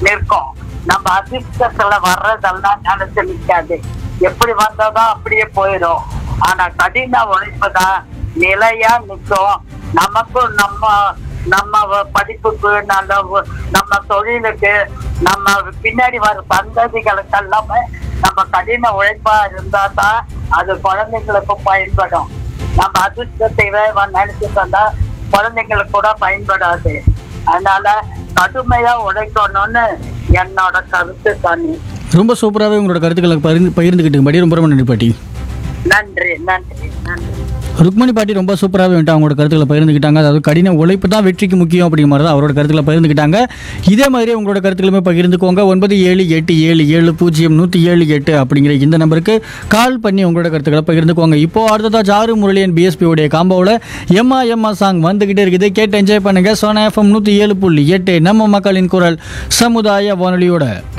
நிற்கும் நம்ம அதிர்ஷ்டத்துல வர்றதெல்லாம் நினைச்சு நிக்காது எப்படி வந்ததோ அப்படியே போயிடும் ஆனா கடின உழைப்பு தான் நிலையா நிற்கும் நமக்கும் நம்ம நம்ம வ- படிப்புக்கு நல்ல வ- நம்ம தொழிலுக்கு நம்ம பின்னாடி வர சந்ததிகளுக்கு எல்லாமே நம்ம கடின உழைப்பா இருந்தா தான் அது குழந்தைங்களுக்கும் பயன்படும் நம்ம அதிர்ஷ்டத்தை நினைச்சிட்டு வந்தா குழந்தைங்களுக்கு கூட பயன்படாது அதனால கடுமையா உழைக்கணும்னு என்னோட கருத்து தனி ரொம்ப சூப்பராகவே உங்களோட கருத்துக்களை பகிர்ந்து பகிர்ந்துக்கிட்டு பாட்டி ரொம்ப ரொம்ப நன்றி பாட்டி நன்றி நன்றி நன்றி ருக்மணி பாட்டி ரொம்ப சூப்பராகவே வந்துட்டு அவங்களோட கருத்துக்களை பகிர்ந்துக்கிட்டாங்க அதாவது கடின உழைப்பு தான் வெற்றிக்கு முக்கியம் அப்படிங்கிற மாதிரி தான் அவரோட கருத்துக்களை பகிர்ந்துக்கிட்டாங்க இதே மாதிரி உங்களோட கருத்துக்களுமே பகிர்ந்துக்கோங்க ஒன்பது ஏழு எட்டு ஏழு ஏழு பூஜ்ஜியம் நூற்றி ஏழு எட்டு அப்படிங்கிற இந்த நம்பருக்கு கால் பண்ணி உங்களோட கருத்துக்களை பகிர்ந்துக்கோங்க இப்போ அடுத்ததா ஜாரு முரளியன் பிஎஸ்பி உடைய காம்போவில் எம்மா எம்மா சாங் வந்துகிட்டே இருக்குது கேட்டு என்ஜாய் பண்ணுங்க சோனா எஃப்எம் நூற்றி ஏழு புள்ளி எட்டு நம்ம மக்களின் குரல் சமுதாய வானொலியோட